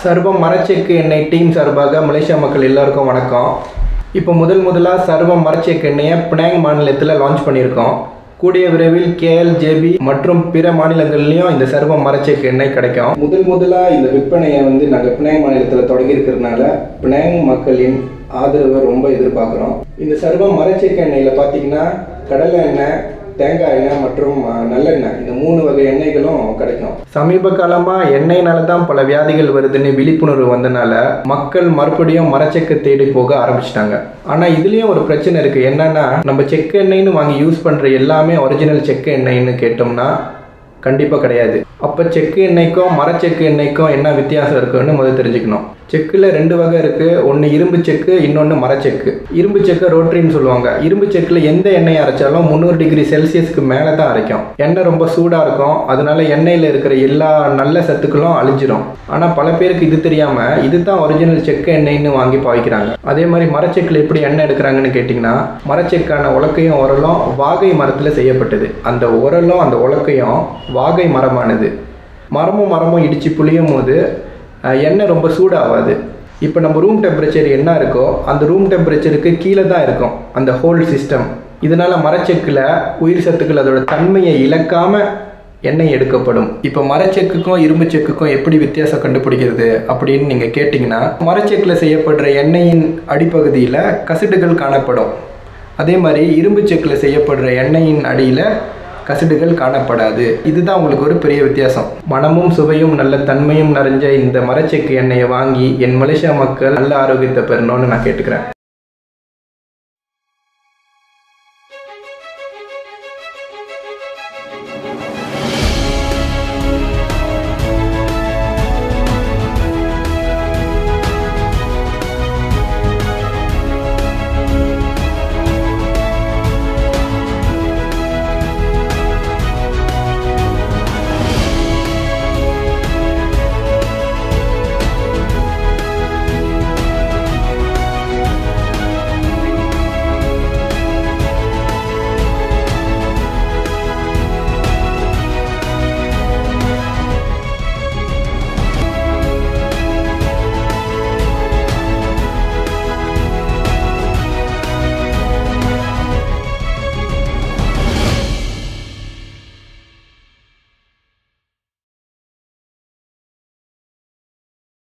சர்வம் மரச்செக்கு எண்ணெய் டீம் சார்பாக மலேசியா மக்கள் எல்லாருக்கும் வணக்கம் இப்போ முதல் முதலாக சர்வம் மரச்செக்கு எண்ணெயை பினாங் மாநிலத்தில் லான்ச் பண்ணியிருக்கோம் கூடிய விரைவில் கேஎல் ஜேபி மற்றும் பிற மாநிலங்கள்லையும் இந்த சர்வம் மரச்செக்கு எண்ணெய் கிடைக்கும் முதல் முதலாக இந்த விற்பனையை வந்து நாங்கள் பினாங் மாநிலத்தில் தொடங்கி இருக்கிறதுனால பினாங் மக்களின் ஆதரவை ரொம்ப எதிர்பார்க்குறோம் இந்த சர்வம் மரச்செக்கு எண்ணெயில் பார்த்தீங்கன்னா கடலை எண்ணெய் தேங்காய் எண்ணெய் மற்றும் அஹ், நல்லெண்ணெய் இந்த மூணு வகை எண்ணெய்களும் கிடைக்கும் சமீப காலமாக எண்ணெய்னால தான் பல வியாதிகள் வருதுன்னு விழிப்புணர்வு வந்தனால மக்கள் மறுபடியும் மரச்செக்கு தேடி போக ஆரம்பிச்சிட்டாங்க ஆனால் இதுலேயும் ஒரு பிரச்சனை இருக்குது என்னன்னா நம்ம செக்கு எண்ணெய்னு வாங்கி யூஸ் பண்ணுற எல்லாமே ஒரிஜினல் செக்கு எண்ணெய்னு கேட்டோம்னா கண்டிப்பாக கிடையாது அப்போ செக்கு எண்ணெய்க்கும் மரச்செக்கு எண்ணெய்க்கும் என்ன வித்தியாசம் இருக்குன்னு முதல்ல தெரிஞ்சுக்கணும் செக்கில் ரெண்டு வகை இருக்குது ஒன்று இரும்பு செக்கு இன்னொன்று மரச்செக்கு இரும்பு செக்கு ரோட்டரின்னு சொல்லுவாங்க இரும்பு செக்கில் எந்த எண்ணெய் அரைச்சாலும் முந்நூறு டிகிரி செல்சியஸ்க்கு மேலே தான் அரைக்கும் எண்ணெய் ரொம்ப சூடாக இருக்கும் அதனால எண்ணெயில் இருக்கிற எல்லா நல்ல சத்துக்களும் அழிஞ்சிரும் ஆனால் பல பேருக்கு இது தெரியாமல் இது தான் ஒரிஜினல் செக்கு எண்ணெய்னு வாங்கி பாவிக்கிறாங்க அதே மாதிரி மரச்செக்கில் எப்படி எண்ணெய் எடுக்கிறாங்கன்னு கேட்டிங்கன்னா மரச்செக்கான உலக்கையும் உரலும் வாகை மரத்தில் செய்யப்பட்டது அந்த உரலும் அந்த உலக்கையும் வாகை மரமானது மரமும் மரமும் இடித்து புளியும் போது அஹ், எண்ணெய் ரொம்ப சூடாகாது இப்போ நம்ம ரூம் டெம்பரேச்சர் என்ன இருக்கோ அந்த ரூம் டெம்பரேச்சருக்கு கீழே தான் இருக்கும் அந்த ஹோல் சிஸ்டம் இதனால் மரச்செக்கில் உயிர் சத்துக்கள் அதோட தன்மையை இழக்காமல் எண்ணெய் எடுக்கப்படும் இப்போ மரச்செக்குக்கும் இரும்பு செக்குக்கும் எப்படி வித்தியாசம் கண்டுபிடிக்கிறது அப்படின்னு நீங்கள் கேட்டிங்கன்னா மரச்செக்கில் செய்யப்படுற எண்ணெயின் அடிப்பகுதியில் கசிடுகள் காணப்படும் அதே மாதிரி இரும்பு செக்கில் செய்யப்படுற எண்ணெயின் அடியில் கசிடுகள் காணப்படாது இதுதான் உங்களுக்கு ஒரு பெரிய வித்தியாசம் மனமும் சுவையும் நல்ல தன்மையும் நிறைஞ்ச இந்த மரச்செக்கு எண்ணெயை வாங்கி என் மலேசியா மக்கள் நல்ல ஆரோக்கியத்தை பெறணும்னு நான் கேட்டுக்கிறேன்